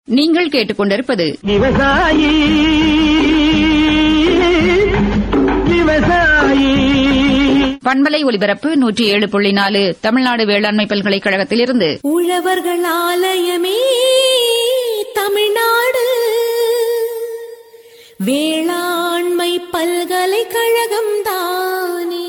நீங்கள் கேட்டுக்கொண்டிருப்பது விவசாயி விவசாயி பண்பலை ஒலிபரப்பு நூற்றி ஏழு புள்ளி நாலு தமிழ்நாடு வேளாண்மை பல்கலைக்கழகத்திலிருந்து உழவர்கள் ஆலயமே தமிழ்நாடு வேளாண்மை பல்கலைக்கழகம் தானே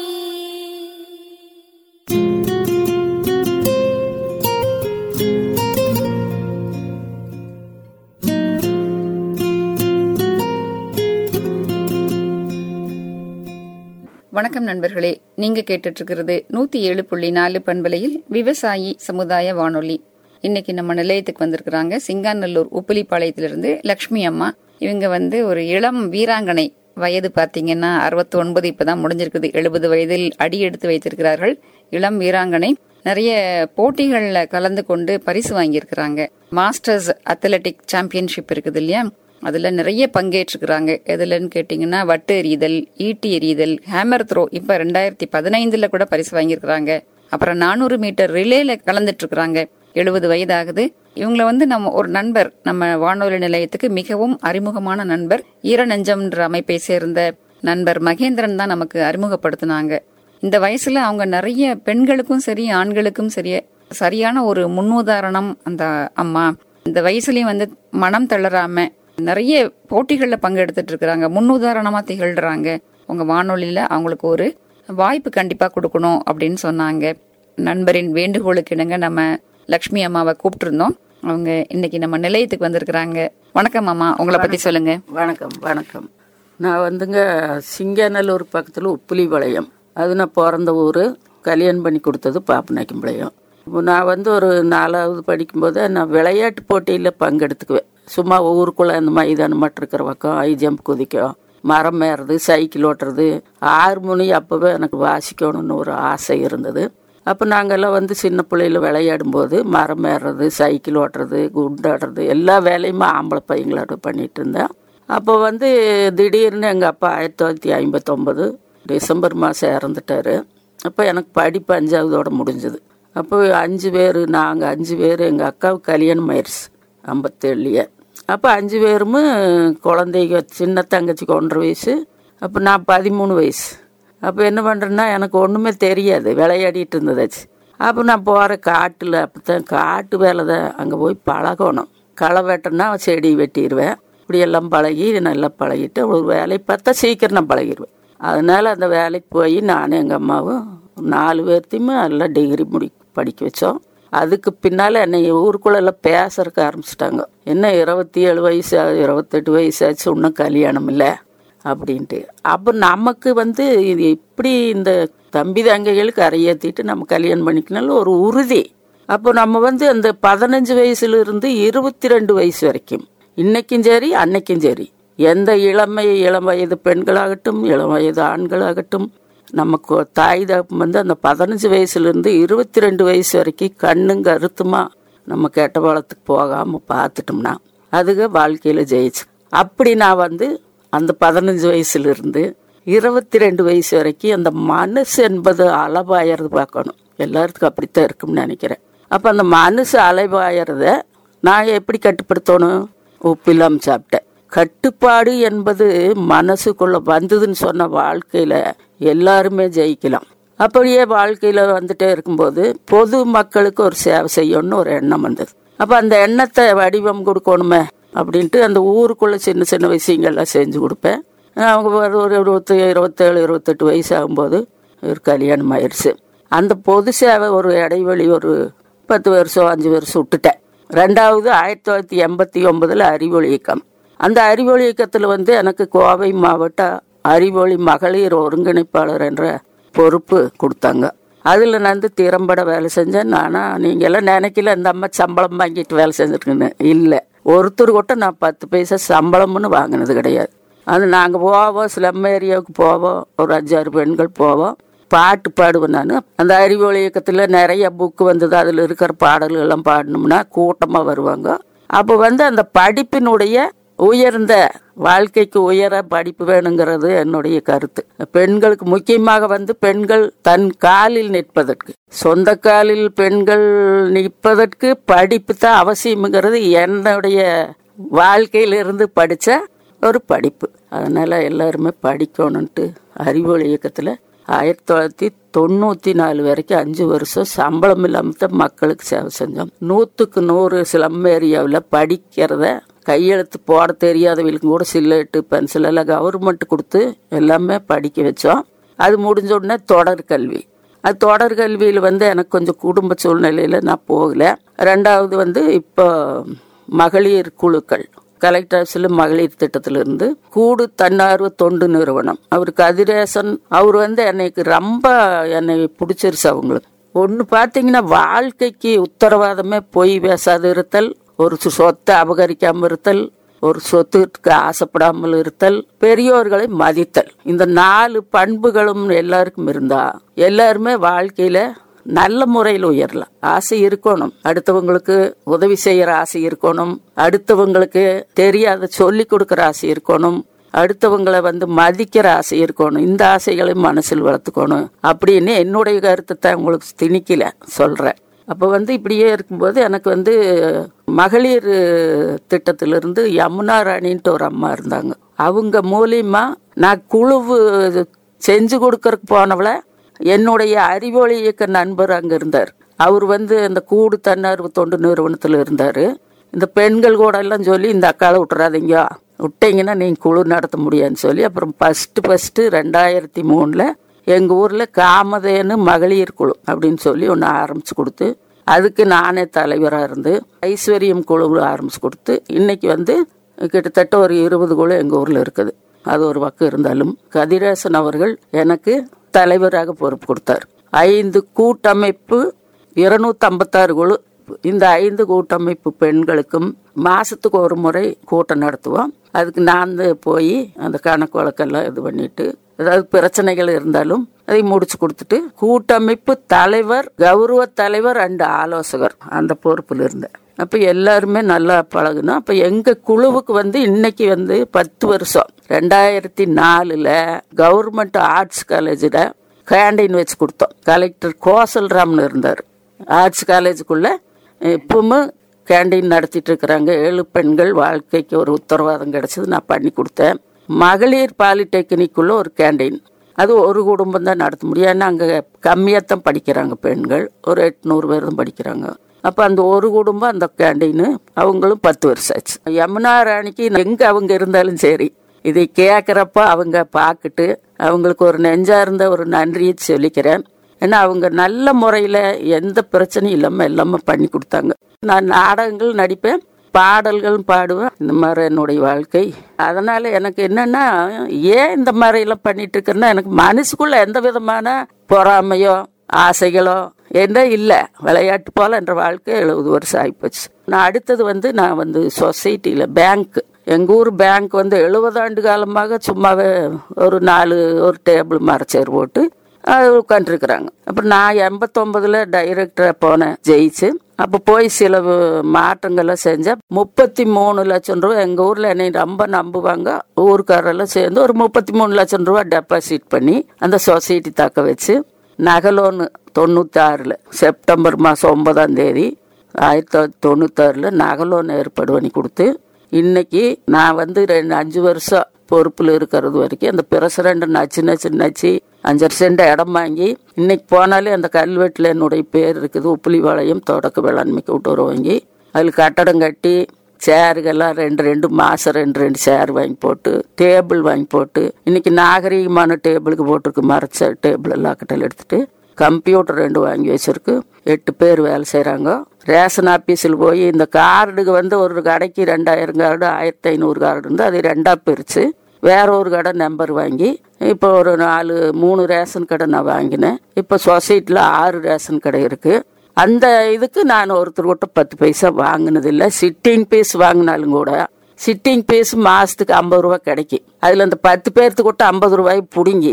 வணக்கம் நண்பர்களே நீங்க கேட்டுட்டு இருக்கிறது நூத்தி ஏழு புள்ளி நாலு பண்பலையில் விவசாயி சமுதாய வானொலி இன்னைக்கு நம்ம நிலையத்துக்கு வந்திருக்கிறாங்க சிங்காநல்லூர் உப்பிலிப்பாளையத்திலிருந்து லக்ஷ்மி அம்மா இவங்க வந்து ஒரு இளம் வீராங்கனை வயது பாத்தீங்கன்னா அறுபத்தி ஒன்பது இப்பதான் முடிஞ்சிருக்குது எழுபது வயதில் அடி எடுத்து வைத்திருக்கிறார்கள் இளம் வீராங்கனை நிறைய போட்டிகள்ல கலந்து கொண்டு பரிசு வாங்கியிருக்கிறாங்க மாஸ்டர்ஸ் அத்லெட்டிக் சாம்பியன்ஷிப் இருக்குது இல்லையா அதுல நிறைய பங்கேற்றிருக்கிறாங்க எதுலன்னு கேட்டீங்கன்னா வட்டு எறிதல் ஈட்டி எறிதல் ஹேமர் த்ரோ இப்ப ரெண்டாயிரத்தி பதினைந்துல கூட பரிசு வாங்கியிருக்கிறாங்க அப்புறம் நானூறு மீட்டர் ரிலேல கலந்துட்டு இருக்கிறாங்க எழுபது வயதாகுது இவங்கள வந்து நம்ம ஒரு நண்பர் நம்ம வானொலி நிலையத்துக்கு மிகவும் அறிமுகமான நண்பர் ஈரநெஞ்சம்ன்ற அமைப்பை சேர்ந்த நண்பர் மகேந்திரன் தான் நமக்கு அறிமுகப்படுத்தினாங்க இந்த வயசுல அவங்க நிறைய பெண்களுக்கும் சரி ஆண்களுக்கும் சரி சரியான ஒரு முன்னுதாரணம் அந்த அம்மா இந்த வயசுலயும் வந்து மனம் தளராம நிறைய போட்டிகள்ல பங்கெடுத்துட்டு இருக்கிறாங்க முன்னுதாரணமா திகழ்றாங்க உங்க வானொலியில அவங்களுக்கு ஒரு வாய்ப்பு கண்டிப்பா கொடுக்கணும் அப்படின்னு சொன்னாங்க நண்பரின் வேண்டுகோளுக்கு இணங்க நம்ம லக்ஷ்மி அம்மாவை கூப்பிட்டுருந்தோம் அவங்க இன்னைக்கு நம்ம நிலையத்துக்கு வந்திருக்கிறாங்க வணக்கம் அம்மா உங்களை பத்தி சொல்லுங்க வணக்கம் வணக்கம் நான் வந்துங்க சிங்கநல்லூர் பக்கத்தில் உப்புலிபாளையம் அது நான் பிறந்த ஊர் கல்யாணம் பண்ணி கொடுத்தது பாப்பநாயக்கம்பாளையம் இப்போ நான் வந்து ஒரு நாலாவது படிக்கும்போது நான் விளையாட்டு போட்டியில் பங்கெடுத்துக்குவேன் சும்மா ஊருக்குள்ளே அந்த மைதானம் மட்டும் இருக்கிற பக்கம் ஹை ஜம்ப் குதிக்கும் மரம் ஏறுறது சைக்கிள் ஓட்டுறது ஆறு மணி அப்போவே எனக்கு வாசிக்கணும்னு ஒரு ஆசை இருந்தது அப்போ நாங்கெல்லாம் வந்து சின்ன பிள்ளையில விளையாடும் போது மரம் ஏறுறது சைக்கிள் ஓட்டுறது குண்டாடுறது எல்லா வேலையுமே ஆம்பளை பையங்களோட பண்ணிட்டு இருந்தேன் அப்போ வந்து திடீர்னு எங்கள் அப்பா ஆயிரத்தி தொள்ளாயிரத்தி ஐம்பத்தொம்பது டிசம்பர் மாதம் இறந்துட்டாரு அப்போ எனக்கு படிப்பு அஞ்சாவதோட முடிஞ்சது அப்போ அஞ்சு பேர் நாங்கள் அஞ்சு பேர் எங்கள் அக்காவுக்கு கல்யாணம் ஆயிடுச்சு ஐம்பத்தேழுலையே அப்போ அஞ்சு பேருமே குழந்தைங்க சின்ன தங்கச்சிக்கு ஒன்றரை வயசு அப்போ நான் பதிமூணு வயசு அப்போ என்ன பண்ணுறேன்னா எனக்கு ஒன்றுமே தெரியாது விளையாடிட்டு இருந்ததாச்சு அப்போ நான் போகிற காட்டில் அப்போ தான் காட்டு வேலை தான் அங்கே போய் பழகணும் களை வெட்டினா செடி வெட்டிடுவேன் இப்படி எல்லாம் பழகி நல்லா பழகிட்டு ஒரு வேலையை பார்த்தா சீக்கிரம் நான் பழகிடுவேன் அதனால் அந்த வேலைக்கு போய் நானும் எங்கள் அம்மாவும் நாலு பேர்த்தையுமே எல்லாம் டிகிரி முடி படிக்க வச்சோம் அதுக்கு பின்னால் என்னை ஊருக்குள்ள எல்லாம் பேசுறதுக்கு ஆரம்பிச்சிட்டாங்க என்ன இருபத்தி ஏழு வயசு ஆகுது இருபத்தெட்டு வயசு ஆச்சு இன்னும் கல்யாணம் இல்லை அப்படின்ட்டு அப்போ நமக்கு வந்து இது எப்படி இந்த தம்பி தங்கைகளுக்கு அறையேற்றிட்டு நம்ம கல்யாணம் பண்ணிக்கனாலும் ஒரு உறுதி அப்போ நம்ம வந்து அந்த பதினஞ்சு வயசுல இருந்து இருபத்தி ரெண்டு வயசு வரைக்கும் இன்னைக்கும் சரி அன்னைக்கும் சரி எந்த இளமை இளம் வயது பெண்களாகட்டும் இளம் வயது ஆண்களாகட்டும் நமக்கு தாய் தகப்பன் வந்து அந்த பதினஞ்சு வயசுலேருந்து இருபத்தி ரெண்டு வயசு வரைக்கும் கண்ணும் கருத்துமா நம்ம கெட்ட பழத்துக்கு போகாமல் பார்த்துட்டோம்னா அதுக வாழ்க்கையில் ஜெயிச்சு அப்படி நான் வந்து அந்த பதினஞ்சு வயசுலேருந்து இருபத்தி ரெண்டு வயசு வரைக்கும் அந்த மனசு என்பது அளவாயறது பார்க்கணும் எல்லாத்துக்கும் அப்படித்தான் இருக்கும்னு நினைக்கிறேன் அப்போ அந்த மனசு அலைவாயறத நான் எப்படி கட்டுப்படுத்தணும் உப்பு இல்லாமல் சாப்பிட்டேன் கட்டுப்பாடு என்பது மனசுக்குள்ள வந்ததுன்னு சொன்ன வாழ்க்கையில எல்லாருமே ஜெயிக்கலாம் அப்படியே வாழ்க்கையில வந்துட்டே இருக்கும்போது பொது மக்களுக்கு ஒரு சேவை செய்யணும்னு ஒரு எண்ணம் வந்தது அப்ப அந்த எண்ணத்தை வடிவம் கொடுக்கணுமே அப்படின்ட்டு அந்த ஊருக்குள்ள சின்ன சின்ன விஷயங்கள்லாம் செஞ்சு கொடுப்பேன் அவங்க ஒரு ஒரு இருபத்தி இருபத்தேழு இருபத்தெட்டு வயசு ஆகும்போது ஒரு கல்யாணம் ஆயிடுச்சு அந்த பொது சேவை ஒரு இடைவெளி ஒரு பத்து வருஷம் அஞ்சு வருஷம் விட்டுட்டேன் ரெண்டாவது ஆயிரத்தி தொள்ளாயிரத்தி எண்பத்தி ஒன்பதுல அறிவொளி இயக்கம் அந்த அறிவொளி இயக்கத்தில் வந்து எனக்கு கோவை மாவட்ட அறிவொளி மகளிர் ஒருங்கிணைப்பாளர் என்ற பொறுப்பு கொடுத்தாங்க அதில் நான் வந்து திறம்பட வேலை செஞ்சேன் நானா நீங்கள் எல்லாம் நினைக்கல இந்த அம்மா சம்பளம் வாங்கிட்டு வேலை செஞ்சுருக்குன்னு இல்லை ஒருத்தர் கூட நான் பத்து பைசா சம்பளம்னு வாங்கினது கிடையாது அது நாங்கள் போவோம் ஸ்லம் ஏரியாவுக்கு போவோம் ஒரு அஞ்சாறு பெண்கள் போவோம் பாட்டு பாடுவேன் நான் அந்த அறிவொளி இயக்கத்தில் நிறைய புக்கு வந்தது அதில் இருக்கிற பாடல்கள் எல்லாம் பாடணும்னா கூட்டமாக வருவாங்க அப்போ வந்து அந்த படிப்பினுடைய உயர்ந்த வாழ்க்கைக்கு உயர படிப்பு வேணுங்கிறது என்னுடைய கருத்து பெண்களுக்கு முக்கியமாக வந்து பெண்கள் தன் காலில் நிற்பதற்கு சொந்த காலில் பெண்கள் நிற்பதற்கு படிப்பு தான் அவசியம்ங்கிறது என்னுடைய வாழ்க்கையிலிருந்து படிச்ச ஒரு படிப்பு அதனால எல்லாருமே படிக்கணும்ட்டு அறிவொளி இயக்கத்துல ஆயிரத்தி தொள்ளாயிரத்தி தொண்ணூத்தி நாலு வரைக்கும் அஞ்சு வருஷம் சம்பளம் இல்லாம தான் மக்களுக்கு சேவை செஞ்சோம் நூத்துக்கு நூறு சிலம் ஏரியாவில் படிக்கிறத கையெழுத்து போட தெரியாதவங்களுக்கு கூட சில்லட்டு பென்சில் எல்லாம் கவர்மெண்ட் கொடுத்து எல்லாமே படிக்க வச்சோம் அது முடிஞ்ச உடனே தொடர் கல்வி அது தொடர் கல்வியில் வந்து எனக்கு கொஞ்சம் குடும்ப சூழ்நிலையில் நான் போகல ரெண்டாவது வந்து இப்போ மகளிர் குழுக்கள் கலெக்டர் ஆஃபீஸில் மகளிர் திட்டத்திலிருந்து கூடு தன்னார்வ தொண்டு நிறுவனம் அவர் கதிரேசன் அவர் வந்து எனக்கு ரொம்ப என்னை பிடிச்சிருச்சு அவங்களுக்கு ஒன்று பார்த்தீங்கன்னா வாழ்க்கைக்கு உத்தரவாதமே பொய் பேசாது இருத்தல் ஒரு சு- சொத்தை அபகரிக்காமல் இருத்தல் ஒரு சொத்துக்கு ஆசைப்படாமல் இருத்தல் பெரியோர்களை மதித்தல் இந்த நாலு பண்புகளும் எல்லாருக்கும் இருந்தா எல்லாருமே வாழ்க்கையில நல்ல முறையில் உயரலாம் ஆசை இருக்கணும் அடுத்தவங்களுக்கு உதவி செய்யற ஆசை இருக்கணும் அடுத்தவங்களுக்கு தெரியாத சொல்லி கொடுக்கற ஆசை இருக்கணும் அடுத்தவங்களை வந்து மதிக்கிற ஆசை இருக்கணும் இந்த ஆசைகளை மனசில் வளர்த்துக்கணும் அப்படின்னு என்னுடைய கருத்தை தான் உங்களுக்கு திணிக்கல சொல்றேன் அப்போ வந்து இப்படியே இருக்கும்போது எனக்கு வந்து மகளிர் திட்டத்திலிருந்து யமுனா ராணின்ட்டு ஒரு அம்மா இருந்தாங்க அவங்க மூலியமா நான் குழுவு செஞ்சு கொடுக்கறதுக்கு போனவளை என்னுடைய அறிவொளி இயக்க நண்பர் அங்கே இருந்தார் அவர் வந்து இந்த கூடு தன்னார்வ தொண்டு நிறுவனத்தில் இருந்தார் இந்த பெண்கள் கூட எல்லாம் சொல்லி இந்த அக்காவை விட்டுறாதீங்க விட்டீங்கன்னா நீங்கள் குழு நடத்த முடியாதுன்னு சொல்லி அப்புறம் ஃபஸ்ட்டு ஃபஸ்ட்டு ரெண்டாயிரத்தி மூணில் எங்கள் ஊரில் காமதேனு மகளிர் குழு அப்படின்னு சொல்லி ஒன்று ஆரம்பிச்சு கொடுத்து அதுக்கு நானே தலைவராக இருந்து ஐஸ்வர்யம் குழு ஆரம்பிச்சு கொடுத்து இன்னைக்கு வந்து கிட்டத்தட்ட ஒரு இருபது குழு எங்கள் ஊரில் இருக்குது அது ஒரு பக்கம் இருந்தாலும் கதிரேசன் அவர்கள் எனக்கு தலைவராக பொறுப்பு கொடுத்தார் ஐந்து கூட்டமைப்பு இருநூத்தி ஐம்பத்தாறு குழு இந்த ஐந்து கூட்டமைப்பு பெண்களுக்கும் மாசத்துக்கு ஒரு முறை கூட்டம் நடத்துவோம் அதுக்கு நான் போய் அந்த கணக்கு வழக்கெல்லாம் இது பண்ணிட்டு ஏதாவது பிரச்சனைகள் இருந்தாலும் அதை முடிச்சு கொடுத்துட்டு கூட்டமைப்பு தலைவர் கௌரவ தலைவர் அண்ட் ஆலோசகர் அந்த பொறுப்புல இருந்தேன் அப்ப எல்லாருமே நல்லா பழகணும் அப்ப எங்க குழுவுக்கு வந்து இன்னைக்கு வந்து பத்து வருஷம் ரெண்டாயிரத்தி நாலுல கவர்மெண்ட் ஆர்ட்ஸ் காலேஜில் கேண்டீன் வச்சு கொடுத்தோம் கலெக்டர் கோசல்ராம்னு இருந்தார் ஆர்ட்ஸ் காலேஜுக்குள்ள இப்பவும் கேண்டீன் நடத்திட்டு இருக்கிறாங்க ஏழு பெண்கள் வாழ்க்கைக்கு ஒரு உத்தரவாதம் கிடைச்சது நான் பண்ணி கொடுத்தேன் மகளிர் பாலிடெக்னிக்குள்ள ஒரு கேண்டீன் அது ஒரு குடும்பம் தான் நடத்த முடியும் ஏன்னா அங்கே கம்மியாக தான் படிக்கிறாங்க பெண்கள் ஒரு எட்நூறு பேர் தான் படிக்கிறாங்க அப்போ அந்த ஒரு குடும்பம் அந்த கேண்டீனு அவங்களும் பத்து வருஷம் ஆச்சு யமுனா ராணிக்கு எங்கே அவங்க இருந்தாலும் சரி இதை கேட்குறப்ப அவங்க பார்த்துட்டு அவங்களுக்கு ஒரு நெஞ்சார்ந்த ஒரு நன்றியை சொல்லிக்கிறேன் ஏன்னா அவங்க நல்ல முறையில் எந்த பிரச்சனையும் இல்லாமல் எல்லாமே பண்ணி கொடுத்தாங்க நான் நாடகங்கள் நடிப்பேன் பாடல்கள் பாடுவேன் இந்த மாதிரி என்னுடைய வாழ்க்கை அதனால எனக்கு என்னன்னா ஏன் இந்த மாதிரி எல்லாம் பண்ணிட்டு இருக்கேன்னா எனக்கு மனசுக்குள்ள எந்த விதமான பொறாமையோ ஆசைகளோ என்ன இல்லை விளையாட்டு போல என்ற வாழ்க்கை எழுபது வருஷம் ஆகிப்போச்சு நான் அடுத்தது வந்து நான் வந்து சொசைட்டியில் பேங்க் எங்கள் ஊர் பேங்க் வந்து எழுபது ஆண்டு காலமாக சும்மாவே ஒரு நாலு ஒரு டேபிள் மரச்சேர் போட்டு அது உட்காந்துருக்குறாங்க அப்புறம் நான் எண்பத்தொம்பதுல டைரக்டராக போனேன் ஜெயிச்சு அப்போ போய் சில மாற்றங்கள்லாம் செஞ்சேன் முப்பத்தி மூணு லட்சம் ரூபா எங்கள் ஊரில் என்னை ரொம்ப நம்புவாங்க ஊருக்காரெல்லாம் சேர்ந்து ஒரு முப்பத்தி மூணு லட்சம் ரூபா டெபாசிட் பண்ணி அந்த சொசைட்டி தக்க வச்சு நகலோன்னு தொண்ணூற்றி ஆறில் செப்டம்பர் மாதம் ஒன்பதாம் தேதி ஆயிரத்தி தொள்ளாயிரத்தி தொண்ணூத்தாறில் நகலோன் ஏற்பாடு பண்ணி கொடுத்து இன்னைக்கு நான் வந்து ரெண்டு அஞ்சு வருஷம் பொறுப்பில் இருக்கிறது வரைக்கும் அந்த பிரசிடண்ட் நச்சு நச்சு நச்சு அஞ்சரை சென்ட் இடம் வாங்கி இன்னைக்கு போனாலே அந்த கல்வெட்டில் என்னுடைய பேர் இருக்குது உப்புலிபாளையம் தொடக்க வேளாண்மை கூட்டுறவு வாங்கி அதில் கட்டடம் கட்டி சேருகெல்லாம் ரெண்டு ரெண்டு மாதம் ரெண்டு ரெண்டு சேர் வாங்கி போட்டு டேபிள் வாங்கி போட்டு இன்னைக்கு நாகரீகமான டேபிளுக்கு போட்டிருக்கு மறைச்ச டேபிள் எல்லாம் கட்டல் எடுத்துட்டு கம்ப்யூட்டர் ரெண்டு வாங்கி வச்சிருக்கு எட்டு பேர் வேலை செய்கிறாங்க ரேஷன் ஆஃபீஸில் போய் இந்த கார்டுக்கு வந்து ஒரு கடைக்கு ரெண்டாயிரம் கார்டு ஆயிரத்தி ஐநூறு கார்டு இருந்து அது ரெண்டாக பிரித்து வேற ஒரு கடை நம்பர் வாங்கி இப்போ ஒரு நாலு மூணு ரேஷன் கடை நான் வாங்கினேன் இப்போ சொசைட்டியில் ஆறு ரேஷன் கடை இருக்குது அந்த இதுக்கு நான் ஒருத்தர் கிட்ட பத்து பைசா வாங்கினதில்லை சிட்டிங் பீஸ் வாங்கினாலும் கூட சிட்டிங் பீஸ் மாதத்துக்கு ஐம்பது ரூபா கிடைக்கும் அதில் அந்த பத்து பேர்த்து கிட்ட ஐம்பது ரூபாய் பிடுங்கி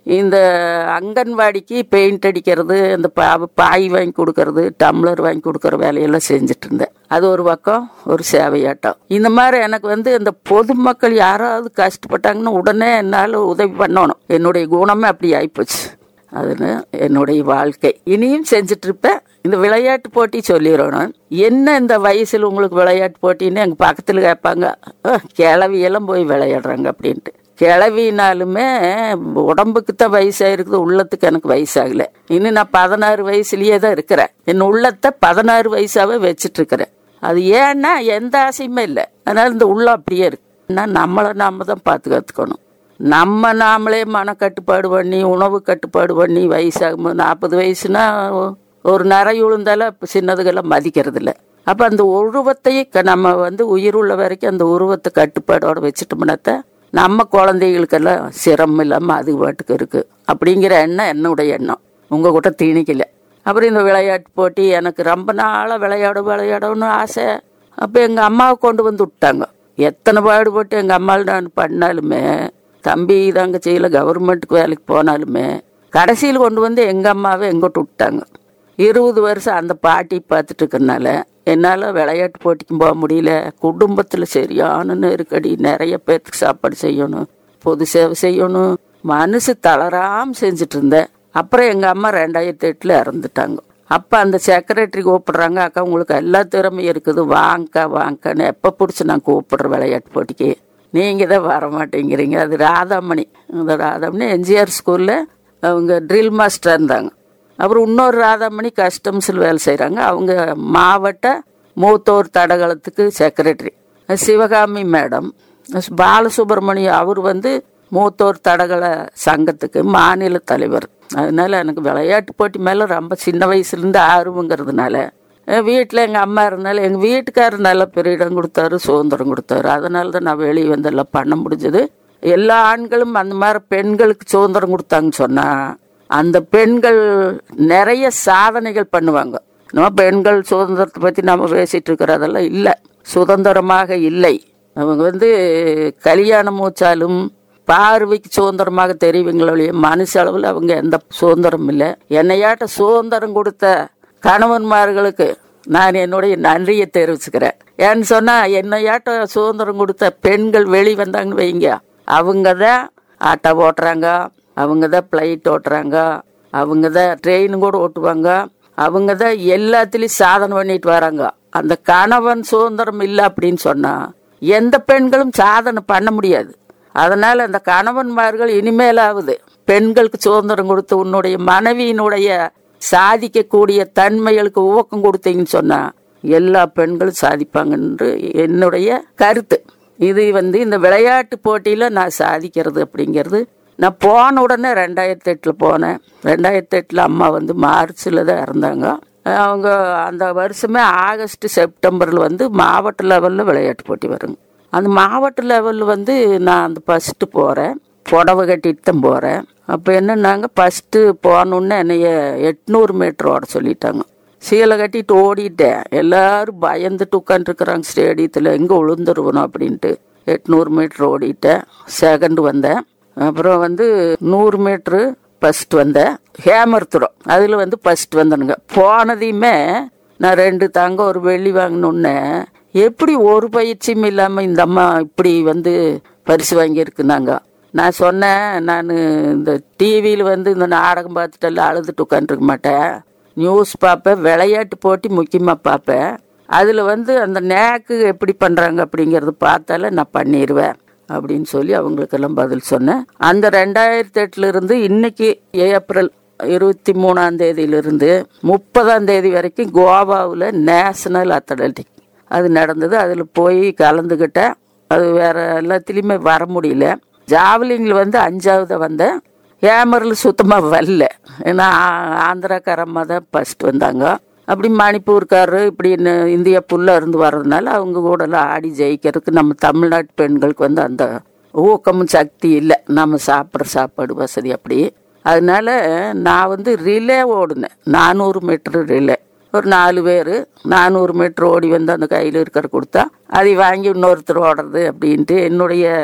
இந்த அங்கன்வாடிக்கு பெயிண்ட் அடிக்கிறது இந்த பா- பாய் வாங்கி கொடுக்கறது டம்ளர் வாங்கி கொடுக்கற வேலையெல்லாம் செஞ்சுட்டு இருந்தேன் அது ஒரு பக்கம் ஒரு சேவையாட்டம் இந்த மாதிரி எனக்கு வந்து இந்த பொதுமக்கள் யாராவது கஷ்டப்பட்டாங்கன்னு உடனே என்னால் உதவி பண்ணணும் என்னுடைய குணமே அப்படி ஆயிப்போச்சு அதுன்னு என்னுடைய வாழ்க்கை இனியும் செஞ்சுட்டு இருப்பேன் இந்த விளையாட்டு போட்டி சொல்லிடணும் என்ன இந்த வயசுல உங்களுக்கு விளையாட்டு போட்டின்னு எங்க பக்கத்துல கேட்பாங்க "அஹ், கிழவியெல்லாம் போய் விளையாடுறாங்க அப்படின்ட்டு கிளவினாலுமே உடம்புக்கு தான் வயசாயிருக்குது உள்ளத்துக்கு எனக்கு வயசாகல இன்னும் நான் பதினாறு வயசுலயே தான் இருக்கிறேன் என் உள்ளத்தை பதினாறு வயசாவே வச்சிட்டு இருக்கிறேன் அது ஏன்னா எந்த ஆசையுமே இல்லை அதனால இந்த உள்ளம் அப்படியே இருக்கு ஆனா நம்மளை நாம தான் பாதுகாத்துக்கணும் நம்ம நாமளே மன கட்டுப்பாடு பண்ணி உணவு கட்டுப்பாடு பண்ணி வயசாகும்போது நாற்பது வயசுனா ஒரு நிறை உளுந்தால சின்னதுக்கெல்லாம் மதிக்கிறது இல்லை அப்போ அந்த உருவத்தையும் க- நம்ம வந்து உயிர் உள்ள வரைக்கும் அந்த உருவத்தை கட்டுப்பாடோட வச்சுட்டோம்னாத்த நம்ம குழந்தைகளுக்கெல்லாம் சிரமம் இல்லாமல் அது பாட்டுக்கு இருக்கு அப்படிங்கிற எண்ணம் என்னுடைய எண்ணம் உங்கள் கூட தீனிக்கல அப்புறம் இந்த விளையாட்டு போட்டி எனக்கு ரொம்ப நாளாக விளையாட விளையாடணும்னு ஆசை அப்போ எங்கள் அம்மாவை கொண்டு வந்து விட்டாங்க எத்தனை பாடுபட்டு எங்கள் அம்மாவில் நான் பண்ணாலுமே தம்பி தாங்க செய்யல கவர்மெண்ட்டுக்கு வேலைக்கு போனாலுமே கடைசியில் கொண்டு வந்து எங்கள் அம்மாவை எங்கிட்ட விட்டாங்க இருபது வருஷம் அந்த பாட்டி பார்த்துட்டு இருக்கறனால என்னால் விளையாட்டு போட்டிக்கும் போக முடியல குடும்பத்தில் சரியான நெருக்கடி நிறைய பேர்த்துக்கு சாப்பாடு செய்யணும் பொது சேவை செய்யணும் மனசு தளராம செஞ்சுட்டு இருந்தேன் அப்புறம் எங்கள் அம்மா ரெண்டாயிரத்தி எட்டில் இறந்துட்டாங்க அப்போ அந்த செக்ரட்டரி கூப்பிடுறாங்க அக்கா உங்களுக்கு எல்லா திறமையும் இருக்குது வாங்கக்கா வாங்கக்கான்னு எப்போ பிடிச்சி நான் கூப்பிடுறேன் விளையாட்டு போட்டிக்கு நீங்கள் தான் வர மாட்டேங்கிறீங்க அது ராதாமணி அந்த ராதாமணி எம்ஜிஆர் ஸ்கூலில் அவங்க ட்ரில் மாஸ்டர் இருந்தாங்க அப்புறம் இன்னொரு ராதாமணி கஸ்டம்ஸில் வேலை செய்கிறாங்க அவங்க மாவட்ட மூத்தோர் தடகளத்துக்கு செக்ரட்டரி சிவகாமி மேடம் பாலசுப்ரமணியம் அவர் வந்து மூத்தோர் தடகள சங்கத்துக்கு மாநில தலைவர் அதனால எனக்கு விளையாட்டு போட்டி மேலே ரொம்ப சின்ன வயசுலேருந்து ஆர்வங்கிறதுனால வீட்டில் எங்கள் அம்மா இருந்தாலும் எங்கள் வீட்டுக்காரர் நல்ல பெரிய இடம் கொடுத்தாரு சுதந்திரம் கொடுத்தாரு அதனால தான் நான் வெளியே வந்து எல்லாம் பண்ண முடிஞ்சது எல்லா ஆண்களும் அந்த மாதிரி பெண்களுக்கு சுதந்திரம் கொடுத்தாங்கன்னு சொன்னால் அந்த பெண்கள் நிறைய சாதனைகள் பண்ணுவாங்க நம்ம பெண்கள் சுதந்திரத்தை பற்றி நம்ம பேசிட்டு இருக்கிறதெல்லாம் இல்லை சுதந்திரமாக இல்லை அவங்க வந்து கல்யாணம் மூச்சாலும் பார்வைக்கு சுதந்திரமாக தெரிவிங்களொழிய மனுஷ அளவில் அவங்க எந்த சுதந்திரம் இல்லை என்னையாட்ட சுதந்திரம் கொடுத்த கணவன்மார்களுக்கு நான் என்னுடைய நன்றியை தெரிவிச்சுக்கிறேன் ஏன்னு சொன்னா என்னையாட்ட சுதந்திரம் கொடுத்த பெண்கள் வெளி வந்தாங்கன்னு வைங்க அவங்க தான் ஆட்டோ ஓட்டுறாங்க அவங்க தான் ஃப்ளைட் ஓட்டுறாங்க அவங்க தான் ட்ரெயின் கூட ஓட்டுவாங்க அவங்க தான் எல்லாத்துலேயும் சாதனை பண்ணிட்டு வராங்க அந்த கணவன் சுதந்திரம் இல்லை அப்படின்னு சொன்னா எந்த பெண்களும் சாதனை பண்ண முடியாது அதனால அந்த கணவன்மார்கள் இனிமேலாவது பெண்களுக்கு சுதந்திரம் கொடுத்து உன்னுடைய மனைவியினுடைய சாதிக்கக்கூடிய தன்மைகளுக்கு ஊக்கம் கொடுத்தீங்கன்னு சொன்னா எல்லா பெண்களும் சாதிப்பாங்கன்று என்னுடைய கருத்து இது வந்து இந்த விளையாட்டு போட்டியில நான் சாதிக்கிறது அப்படிங்கிறது நான் போன உடனே ரெண்டாயிரத்தி எட்டில் போனேன் ரெண்டாயிரத்தி எட்டில் அம்மா வந்து மார்ச்சில் தான் இறந்தாங்க அவங்க அந்த வருஷமே ஆகஸ்ட் செப்டம்பரில் வந்து மாவட்ட லெவலில் விளையாட்டு போட்டி வருங்க அந்த மாவட்ட லெவலில் வந்து நான் அந்த ஃபஸ்ட்டு போகிறேன் புடவை கட்டிட்டு தான் போகிறேன் அப்போ என்னன்னாங்க ஃபஸ்ட்டு போனோன்னே என்னைய எட்நூறு மீட்டர் ஓட சொல்லிட்டாங்க சீலை கட்டிட்டு ஓடிட்டேன் எல்லாரும் பயந்துட்டு உட்காந்துருக்குறாங்க ஸ்டேடியத்தில் எங்கே விழுந்துருவணும் அப்படின்ட்டு எட்நூறு மீட்டர் ஓடிட்டேன் செகண்ட் வந்தேன் அப்புறம் வந்து நூறு மீட்ரு ஃபஸ்ட் வந்தேன் ஹேமர் த்ரோ அதில் வந்து ஃபஸ்ட் வந்தனுங்க போனதையுமே நான் ரெண்டு தங்க ஒரு வெள்ளி வாங்கினோன்னே எப்படி ஒரு பயிற்சியும் இல்லாமல் இந்த அம்மா இப்படி வந்து பரிசு வாங்கியிருக்குனாங்க நான் சொன்னேன் நான் இந்த டிவியில் வந்து இந்த நாடகம் பார்த்துட்டு எல்லாம் அழுதுட்டு உட்காந்துருக்க மாட்டேன் நியூஸ் பார்ப்பேன் விளையாட்டு போட்டி முக்கியமாக பார்ப்பேன் அதில் வந்து அந்த நேக்கு எப்படி பண்ணுறாங்க அப்படிங்கிறது பார்த்தாலே நான் பண்ணிடுவேன் அப்படின்னு சொல்லி அவங்களுக்கெல்லாம் பதில் சொன்னேன் அந்த ரெண்டாயிரத்தி எட்டுல இருந்து இன்னைக்கு ஏப்ரல் இருபத்தி மூணாம் தேதியிலிருந்து முப்பதாம் தேதி வரைக்கும் கோவாவில் நேஷனல் அத்லட்டிக் அது நடந்தது அதில் போய் கலந்துக்கிட்டேன் அது வேற எல்லாத்துலேயுமே வர முடியல ஜாவலிங்கில் வந்து அஞ்சாவது வந்தேன் ஹேமரில் சுத்தமாக வரல ஏன்னா ஆ- ஆந்திராக்காரம்மா தான் ஃபஸ்ட் வந்தாங்க அப்படி மணிப்பூர்காரரு இப்படி ந- இந்தியா புல்ல இருந்து வர்றதுனால அவங்க கூட எல்லாம் ஆடி ஜெயிக்கிறதுக்கு நம்ம தமிழ்நாட்டு பெண்களுக்கு வந்து அந்த ஊக்கமும் சக்தி இல்லை நம்ம சாப்பிட்ற சாப்பாடு வசதி அப்படி அதனால நான் வந்து ரிலே ஓடினேன் நானூறு மீட்டர் ரிலே ஒரு நாலு பேர் நானூறு மீட்டர் ஓடி வந்து அந்த கையில் இருக்கிற கொடுத்தா அதை வாங்கி இன்னொருத்தர் ஓடுறது அப்படின்ட்டு என்னுடைய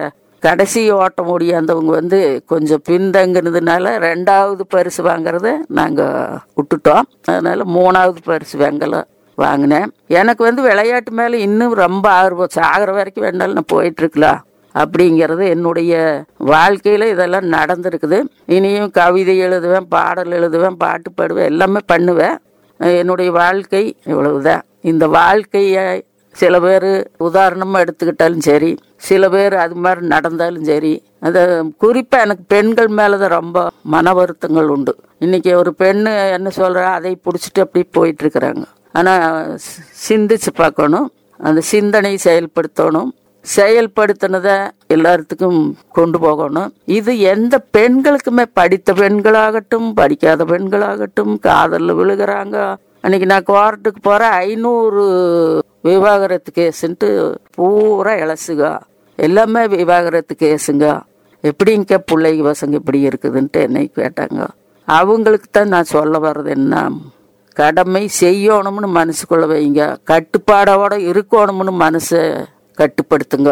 கடைசி ஓட்டம் ஓடியாந்தவங்க வந்து கொஞ்சம் பின்தங்கினதுனால ரெண்டாவது பரிசு வாங்குறத நாங்கள் விட்டுட்டோம் அதனால மூணாவது பரிசு வெங்கலம் வாங்கினேன் எனக்கு வந்து விளையாட்டு மேலே இன்னும் ரொம்ப ஆர்வம் சாகிற வரைக்கும் வேணாலும் நான் போயிட்டு இருக்கலாம் அப்படிங்கிறது என்னுடைய வாழ்க்கையில் இதெல்லாம் நடந்திருக்குது இனியும் கவிதை எழுதுவேன் பாடல் எழுதுவேன் பாட்டு பாடுவேன் எல்லாமே பண்ணுவேன் என்னுடைய வாழ்க்கை இவ்வளவுதான் இந்த வாழ்க்கையை சில பேர் உதாரணமாக எடுத்துக்கிட்டாலும் சரி சில பேர் அது மாதிரி நடந்தாலும் சரி அது குறிப்பாக எனக்கு பெண்கள் மேலே தான் ரொம்ப மன வருத்தங்கள் உண்டு இன்னைக்கு ஒரு பெண்ணு என்ன சொல்கிறா அதை பிடிச்சிட்டு அப்படி போயிட்டு இருக்கிறாங்க ஆனால் சிந்திச்சு பார்க்கணும் அந்த சிந்தனை செயல்படுத்தணும் செயல்படுத்தினதை எல்லாத்துக்கும் கொண்டு போகணும் இது எந்த பெண்களுக்குமே படித்த பெண்களாகட்டும் படிக்காத பெண்களாகட்டும் காதலில் விழுகிறாங்க அன்னைக்கு நான் கோர்ட்டுக்கு போகிறேன் ஐநூறு விவாகரத்து கேஸுன்ட்டு பூரா இலசுக எல்லாமே விவாகரத்து கேஸுங்க எப்படிங்க பிள்ளைங்க பசங்க இப்படி இருக்குதுன்ட்டு என்னை கேட்டாங்க அவங்களுக்கு தான் நான் சொல்ல வர்றது என்ன கடமை செய்யணும்னு மனசுக்குள்ள வைங்க கட்டுப்பாடோட இருக்கணும்னு மனசை கட்டுப்படுத்துங்க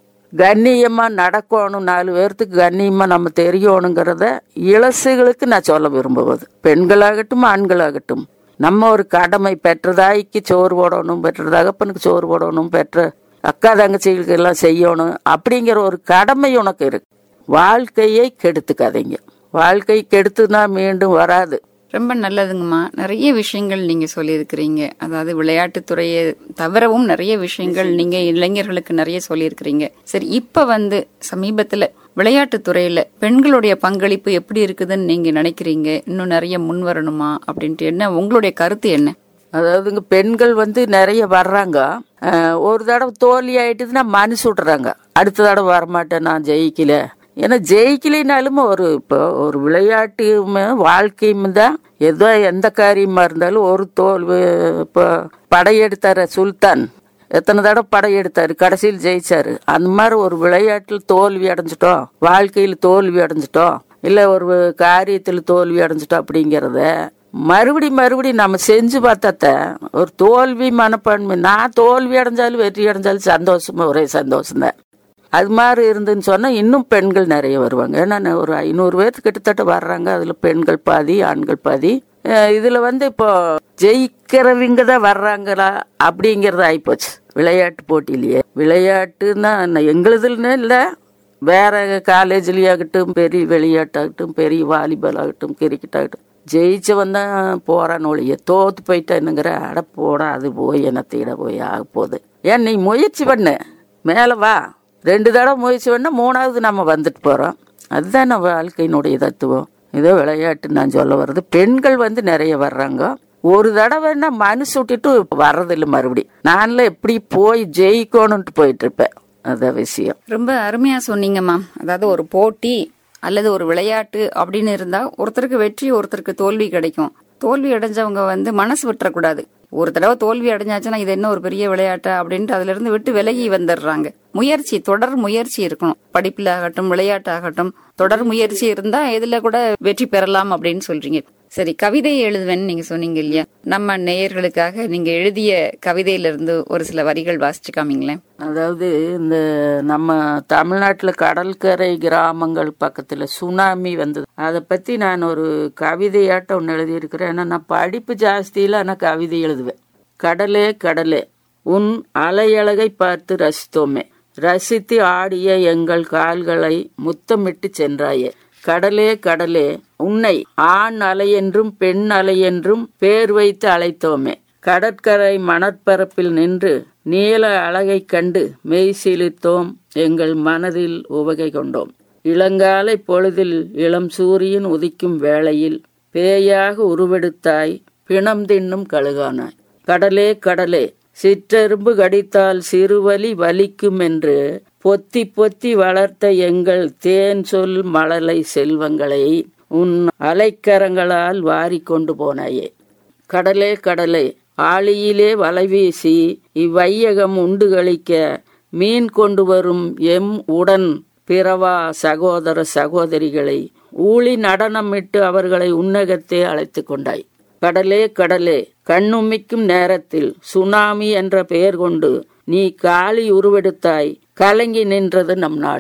கண்ணியமா நடக்கணும் நாலு பேர்த்துக்கு கண்ணியமா நம்ம தெரியணுங்கிறத இளசுகளுக்கு நான் சொல்ல விரும்புவது பெண்களாகட்டும் ஆண்களாகட்டும் நம்ம ஒரு கடமை பெற்ற தாய்க்கு சோறு போடணும் பெற்ற தகப்பனுக்கு சோறு போடணும் பெற்ற அக்கா தங்கச்சிகளுக்கு எல்லாம் செய்யணும் அப்படிங்கிற ஒரு கடமை உனக்கு இருக்கு வாழ்க்கையை கெடுத்துக்காதீங்க வாழ்க்கை கெடுத்துனா மீண்டும் வராது ரொம்ப நல்லதுங்கம்மா நிறைய விஷயங்கள் நீங்க சொல்லியிருக்கிறீங்க அதாவது விளையாட்டுத்துறையை தவிரவும் நிறைய விஷயங்கள் நீங்க இளைஞர்களுக்கு நிறைய சொல்லியிருக்கிறீங்க சரி இப்ப வந்து சமீபத்துல விளையாட்டுத்துறையில பெண்களுடைய பங்களிப்பு எப்படி இருக்குதுன்னு நீங்க நினைக்கிறீங்க இன்னும் நிறைய முன் வரணுமா அப்படின்ட்டு என்ன உங்களுடைய கருத்து என்ன அதாவதுங்க பெண்கள் வந்து நிறைய வர்றாங்க அஹ், ஒரு தடவை தோல்வி ஆயிட்டுதுன்னா மனசு விட்றாங்க அடுத்த தடவை வரமாட்டேன் நான் ஜெயிக்கல ஏன்னா ஜெயிக்கலினாலும் ஒரு இப்போ ஒரு விளையாட்டு வாழ்க்கையும் தான் ஏதோ எந்த காரியமா இருந்தாலும் ஒரு தோல்வி இப்போ படையெடுத்தார சுல்தான் எத்தனை தடவை படையெடுத்தாரு கடைசியில் ஜெயிச்சாரு அந்த மாதிரி ஒரு விளையாட்டில் தோல்வி அடைஞ்சிட்டோம் வாழ்க்கையில் தோல்வி அடைஞ்சிட்டோம் இல்லை ஒரு காரியத்தில் தோல்வி அடைஞ்சிட்டோம் அப்படிங்கிறத மறுபடி மறுபடி நம்ம செஞ்சு பார்த்தாத்த ஒரு தோல்வி மனப்பான்மை நான் தோல்வி அடைஞ்சாலும் வெற்றி அடைஞ்சாலும் சந்தோஷமா ஒரே சந்தோஷம்தான் அது மாதிரி இருந்துன்னு சொன்னா இன்னும் பெண்கள் நிறைய வருவாங்க ஏன்னா நான் ஒரு ஐநூறு பேர்த்து கிட்டத்தட்ட வர்றாங்க அதுல பெண்கள் பாதி ஆண்கள் பாதி அஹ் இதுல வந்து இப்போ ஜெயிக்கிறவங்க தான் வர்றாங்களா அப்படிங்கறது ஆயிப்போச்சு விளையாட்டு போட்டியிலேயே விளையாட்டுன்னா நான் எங்களுதுன்னு இல்லை வேற காலேஜ்லயாகட்டும் பெரிய விளையாட்டாகட்டும் பெரிய வாலிபால் ஆகட்டும் கிரிக்கெட் ஆகட்டும் ஜெயிச்சவன் தான் போறான் ஒழிய தோத்து போயிட்டா என்னங்கிற அட போடா அது போய் என்னத்தையிட போய் ஆக போகுது ஏன் நீ முயற்சி பண்ணு மேலே வா ரெண்டு தடவை முயற்சி பண்ணா மூணாவது நம்ம வந்துட்டு போறோம் அதுதான் நம்ம வாழ்க்கையினுடைய தத்துவம் இதோ விளையாட்டு நான் சொல்ல வர்றது பெண்கள் வந்து நிறைய வர்றாங்க ஒரு தடவைன்னா மனசு விட்டுட்டு வர்றதில்லை மறுபடி நான்லாம் எப்படி போய் ஜெயிக்கணும்ட்டு போயிட்டு இருப்பேன் அதான் விஷயம் ரொம்ப அருமையா சொன்னீங்கம்மா அதாவது ஒரு போட்டி அல்லது ஒரு விளையாட்டு அப்படின்னு இருந்தா ஒருத்தருக்கு வெற்றி ஒருத்தருக்கு தோல்வி கிடைக்கும் தோல்வி அடைஞ்சவங்க வந்து மனசு விட்டுறக்கூடாது ஒரு தடவை தோல்வி அடைஞ்சாச்சுன்னா இது என்ன ஒரு பெரிய விளையாட்டா அப்படின்ட்டு அதுல இருந்து விட்டு விலகி வந்துடுறாங்க முயற்சி தொடர் முயற்சி இருக்கணும் படிப்புல ஆகட்டும் விளையாட்டாகட்டும் தொடர் முயற்சி இருந்தா இதுல கூட வெற்றி பெறலாம் அப்படின்னு சொல்றீங்க சரி கவிதை எழுதுவேன்னு நீங்க சொன்னீங்க இல்லையா நம்ம நேயர்களுக்காக நீங்க எழுதிய கவிதையில இருந்து ஒரு சில வரிகள் வாசிச்சு காமிங்களேன் அதாவது இந்த நம்ம தமிழ்நாட்டில் கடற்கரை கிராமங்கள் பக்கத்தில் சுனாமி வந்தது அதை பற்றி நான் ஒரு கவிதையாட்டம் ஒன்று எழுதியிருக்கிறேன் ஏன்னா நான் படிப்பு ஜாஸ்தியில் ஆனால் கவிதை எழுதுவேன் கடலே கடலே உன் அலையழகை பார்த்து ரசித்தோமே ரசித்து ஆடிய எங்கள் கால்களை முத்தமிட்டு சென்றாயே கடலே கடலே உன்னை ஆண் அலை என்றும் பெண் அலை என்றும் பேர் வைத்து அழைத்தோமே கடற்கரை மணற்பரப்பில் நின்று நீல அழகைக் கண்டு மெய் சிலிர்த்தோம் எங்கள் மனதில் உவகை கொண்டோம் இளங்காலை பொழுதில் இளம் சூரியன் உதிக்கும் வேளையில் பேயாக உருவெடுத்தாய் பிணம் தின்னும் கழுகானாய் கடலே கடலே சிற்றெரும்பு கடித்தால் சிறுவலி வலிக்கும் என்று பொத்தி பொத்தி வளர்த்த எங்கள் தேன் சொல் மழலை செல்வங்களை உன் அலைக்கரங்களால் வாரிக் கொண்டு போனாயே கடலே கடலே ஆழியிலே வலை வீசி இவ்வையகம் உண்டு களிக்க மீன் கொண்டு வரும் எம் உடன் பிறவா சகோதர சகோதரிகளை ஊழி நடனமிட்டு அவர்களை உன்னகத்தே அழைத்து கொண்டாய் கடலே கடலே கண்ணுமிக்கும் நேரத்தில் சுனாமி என்ற பெயர் கொண்டு நீ காளி உருவெடுத்தாய் கலங்கி நின்றது நம் நாடு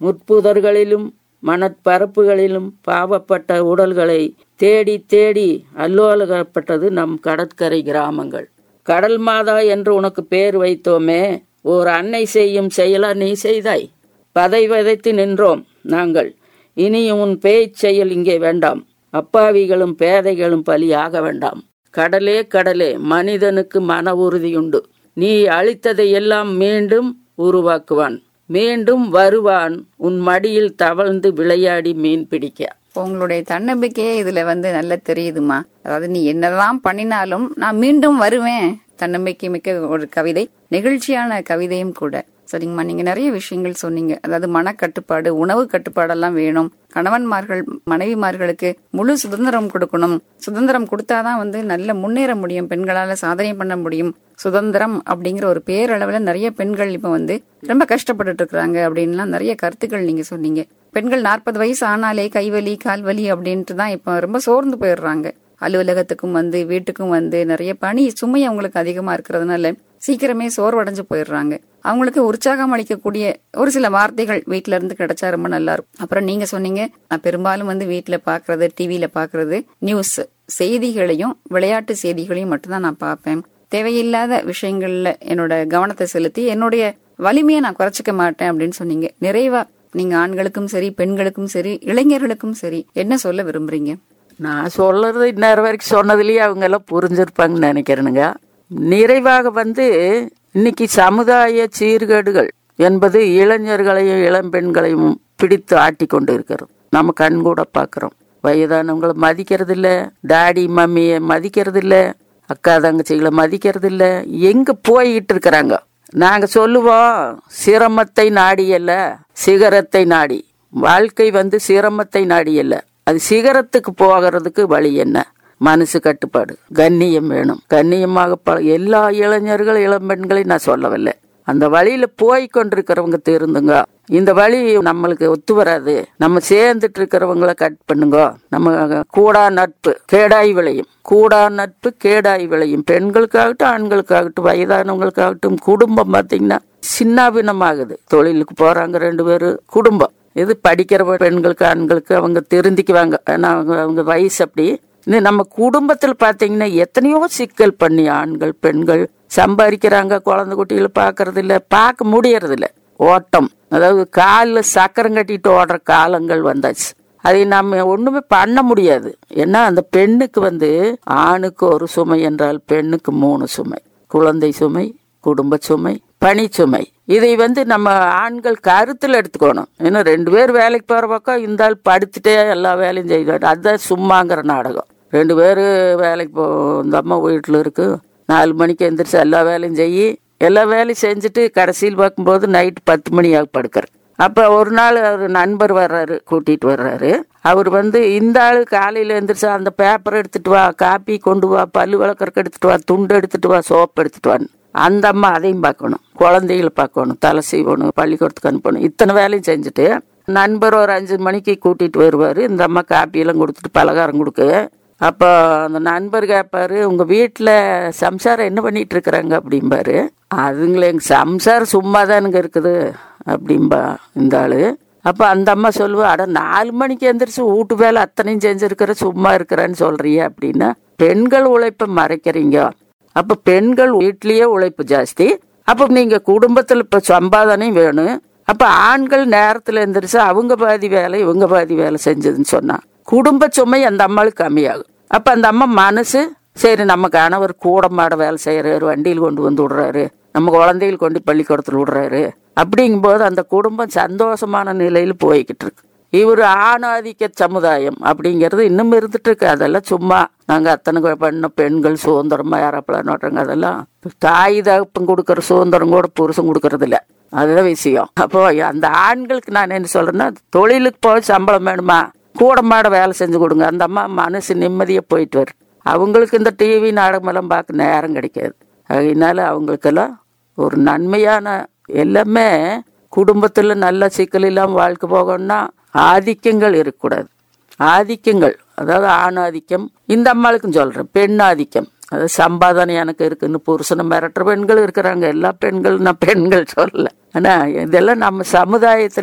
முற்புதர்களிலும் மணற்பரப்புகளிலும் பாவப்பட்ட உடல்களை தேடி தேடி அல்லோலகப்பட்டது நம் கடற்கரை கிராமங்கள் கடல் மாதா என்று உனக்கு பேர் வைத்தோமே ஓர் அன்னை செய்யும் செயலா நீ செய்தாய் பதை விதைத்து நின்றோம் நாங்கள் இனி உன் பேய்ச் செயல் இங்கே வேண்டாம் அப்பாவிகளும் பேதைகளும் பலியாக வேண்டாம் கடலே கடலே மனிதனுக்கு மன உறுதியுண்டு நீ அழித்ததை எல்லாம் மீண்டும் உருவாக்குவான் மீண்டும் வருவான் உன் மடியில் தவழ்ந்து விளையாடி மீன் பிடிக்க உங்களுடைய தன்னம்பிக்கையே இதுல வந்து நல்லா தெரியுதுமா அதாவது நீ என்னதான் பண்ணினாலும் நான் மீண்டும் வருவேன் தன்னம்பிக்கை மிக்க ஒரு கவிதை நெகிழ்ச்சியான கவிதையும் கூட சரிங்கம்மா நீங்க நிறைய விஷயங்கள் சொன்னீங்க அதாவது மனக்கட்டுப்பாடு உணவு கட்டுப்பாடெல்லாம் வேணும் கணவன்மார்கள் மனைவிமார்களுக்கு முழு சுதந்திரம் கொடுக்கணும் சுதந்திரம் கொடுத்தாதான் வந்து நல்ல முன்னேற முடியும் பெண்களால சாதனை பண்ண முடியும் சுதந்திரம் அப்படிங்கிற ஒரு பேரளவுல நிறைய பெண்கள் இப்ப வந்து ரொம்ப கஷ்டப்பட்டுட்டு இருக்கிறாங்க அப்படின்லாம் நிறைய கருத்துக்கள் நீங்க சொன்னீங்க பெண்கள் நாற்பது வயசு ஆனாலே கைவலி கால்வலி அப்படின்ட்டு தான் இப்ப ரொம்ப சோர்ந்து போயிடுறாங்க அலுவலகத்துக்கும் வந்து வீட்டுக்கும் வந்து நிறைய பணி சுமை அவங்களுக்கு அதிகமா இருக்கிறதுனால சீக்கிரமே சோர்வடைஞ்சு போயிடுறாங்க அவங்களுக்கு உற்சாகம் அளிக்கக்கூடிய ஒரு சில வார்த்தைகள் வீட்ல இருந்து கிடைச்சா ரொம்ப நல்லா இருக்கும் அப்புறம் நீங்க சொன்னீங்க நான் பெரும்பாலும் வந்து வீட்ல பாக்குறது டிவியில பாக்குறது நியூஸ் செய்திகளையும் விளையாட்டு செய்திகளையும் மட்டும்தான் நான் பார்ப்பேன் தேவையில்லாத விஷயங்கள்ல என்னோட கவனத்தை செலுத்தி என்னுடைய வலிமையை நான் குறைச்சிக்க மாட்டேன் அப்படின்னு சொன்னீங்க நிறைவா நீங்க ஆண்களுக்கும் சரி பெண்களுக்கும் சரி இளைஞர்களுக்கும் சரி என்ன சொல்ல விரும்புறீங்க நான் சொல்றது இந்நேரம் வரைக்கும் சொன்னதுலயே அவங்க எல்லாம் புரிஞ்சிருப்பாங்கன்னு நினைக்கிறேனுங்க நிறைவாக வந்து இன்னைக்கு சமுதாய சீர்கேடுகள் என்பது இளைஞர்களையும் இளம்பெண்களையும் பிடித்து ஆட்டி கொண்டு இருக்கிறது நம்ம கண் கூட பார்க்குறோம் வயதானவங்களை மதிக்கிறது இல்ல டாடி மம்மியை மதிக்கிறது இல்ல அக்கா தங்கச்சிகளை மதிக்கிறது இல்ல எங்க போய்கிட்டு இருக்கிறாங்க நாங்க சொல்லுவோம் சிரமத்தை நாடி அல்ல சிகரத்தை நாடி வாழ்க்கை வந்து சிரமத்தை நாடி அல்ல அது சிகரத்துக்கு போகிறதுக்கு வழி என்ன மனசு கட்டுப்பாடு கண்ணியம் வேணும் கண்ணியமாக ப- எல்லா இளைஞர்கள் இளம்பெண்களையும் நான் சொல்லவில்லை அந்த வழியில போய் கொண்டிருக்கிறவங்க திருந்துங்க இந்த வழி நம்மளுக்கு ஒத்து வராது நம்ம சேர்ந்துட்டு இருக்கிறவங்கள கட் பண்ணுங்க நம்ம கூடா நட்பு கேடாய் விளையும் கூடா நட்பு கேடாய் விளையும் பெண்களுக்காகட்டும் ஆண்களுக்காகட்டும் வயதானவங்களுக்காகட்டும் குடும்பம் பார்த்தீங்கன்னா சின்னாபின்னமாகுது தொழிலுக்கு போறாங்க ரெண்டு பேரும் குடும்பம் இது படிக்கிற பெண்களுக்கு ஆண்களுக்கு அவங்க திருந்திக்குவாங்க ஏன்னா அவங்க அவங்க வயசு அப்படி இந்த நம்ம குடும்பத்தில் பார்த்தீங்கன்னா எத்தனையோ சிக்கல் பண்ணி ஆண்கள் பெண்கள் சம்பாதிக்கிறாங்க குழந்தை குட்டிகளை பார்க்கறது இல்ல பார்க்க முடியறது இல்ல ஓட்டம் அதாவது காலில் சக்கரம் கட்டிட்டு ஓடுற காலங்கள் வந்தாச்சு அதை நம்ம ஒண்ணுமே பண்ண முடியாது ஏன்னா அந்த பெண்ணுக்கு வந்து ஆணுக்கு ஒரு சுமை என்றால் பெண்ணுக்கு மூணு சுமை குழந்தை சுமை குடும்ப சுமை பணி சுமை இதை வந்து நம்ம ஆண்கள் கருத்தில் எடுத்துக்கணும் ஏன்னா ரெண்டு பேர் வேலைக்கு போகிற பக்கம் இந்த ஆள் படுத்துட்டே எல்லா வேலையும் செய்வாரு அதுதான் சும்மாங்கிற நாடகம் ரெண்டு பேர் வேலைக்கு போ இந்த அம்மா வீட்டில் இருக்கு நாலு மணிக்கு எந்திரிச்சு எல்லா வேலையும் செய்யி எல்லா வேலையும் செஞ்சுட்டு கடைசியில் பார்க்கும்போது நைட்டு பத்து மணி ஆக படுக்கிறேன் அப்போ ஒரு நாள் ஒரு நண்பர் வர்றாரு கூட்டிட்டு வர்றாரு அவர் வந்து இந்த ஆளு காலையில் எழுந்திரிச்சு அந்த பேப்பர் எடுத்துட்டு வா காப்பி கொண்டு வா பல்லு விளக்கறக்கு எடுத்துட்டு வா துண்டு எடுத்துட்டு வா சோப்பு எடுத்துட்டு வான்னு அந்த அம்மா அதையும் பார்க்கணும் குழந்தைகளை பார்க்கணும் தலை சீவணும் பள்ளிக்கூடத்துக்கு அனுப்பணும் இத்தனை வேலையும் செஞ்சுட்டு நண்பர் ஒரு அஞ்சு மணிக்கு கூட்டிட்டு வருவார் இந்த அம்மா காப்பியெல்லாம் கொடுத்துட்டு பலகாரம் கொடுக்க அப்போ அந்த நண்பர் கேட்பாரு உங்க வீட்டில் சம்சாரம் என்ன பண்ணிட்டு இருக்கிறாங்க அப்படிம்பாரு அதுங்களே எங்க சம்சாரம் சும்மா தானுங்க இருக்குது அப்படிம்பா இந்த ஆளு அப்போ அந்த அம்மா சொல்லுவா அட நாலு மணிக்கு எந்திரிச்சு வீட்டு வேலை அத்தனையும் செஞ்சிருக்கிற சும்மா இருக்கிறேன்னு சொல்றிய அப்படின்னா பெண்கள் உழைப்பை மறைக்கிறீங்க அப்ப பெண்கள் வீட்லயே உழைப்பு ஜாஸ்தி அப்ப நீங்க குடும்பத்துல இப்ப சம்பாதனையும் வேணும் அப்ப ஆண்கள் நேரத்துல எந்திரிச்சு அவங்க பாதி வேலை இவங்க பாதி வேலை செஞ்சதுன்னு சொன்னா குடும்ப சுமை அந்த அம்மாளுக்கு கம்மியாகும் அப்ப அந்த அம்மா மனசு சரி நம்ம கணவர் கூட மாட வேலை செய்யறாரு வண்டியில் கொண்டு வந்து விடுறாரு நம்ம குழந்தைகள் கொண்டு பள்ளிக்கூடத்தில் விடுறாரு அப்படிங்கும்போது அந்த குடும்பம் சந்தோஷமான நிலையில போய்கிட்டு இருக்கு இவர் ஆணாதிக்க சமுதாயம் அப்படிங்கிறது இன்னும் இருந்துட்டு இருக்கு அதெல்லாம் சும்மா நாங்க அத்தனை பண்ண பெண்கள் சுதந்திரமா யாரப்பலாம் நோட்டுறாங்க அதெல்லாம் தாய் தகப்பன் கொடுக்கற சுதந்திரம் கூட புருஷன் கொடுக்கறது இல்ல அதுதான் விஷயம் அப்போ அந்த ஆண்களுக்கு நான் என்ன சொல்றேன்னா தொழிலுக்கு போய் சம்பளம் வேணுமா கூட மாட வேலை செஞ்சு கொடுங்க அந்த அம்மா மனசு நிம்மதியா போயிட்டு வரும் அவங்களுக்கு இந்த டிவி நாடகமெல்லாம் பார்க்க நேரம் கிடைக்காது அதனால அவங்களுக்கெல்லாம் ஒரு நன்மையான எல்லாமே குடும்பத்துல நல்ல சிக்கல் இல்லாம வாழ்க்கை போகணும்னா ஆதிக்கங்கள் இருக்கக்கூடாது ஆதிக்கங்கள் அதாவது ஆண் ஆதிக்கம் இந்த அம்மாளுக்கும் சொல்றேன் பெண் ஆதிக்கம் அதாவது சம்பாதனை எனக்கு இருக்குன்னு புருஷனை மிரட்டுற பெண்கள் இருக்கிறாங்க எல்லா பெண்கள் நான் பெண்கள் சொல்லல ஆனா இதெல்லாம் நம்ம சமுதாயத்துல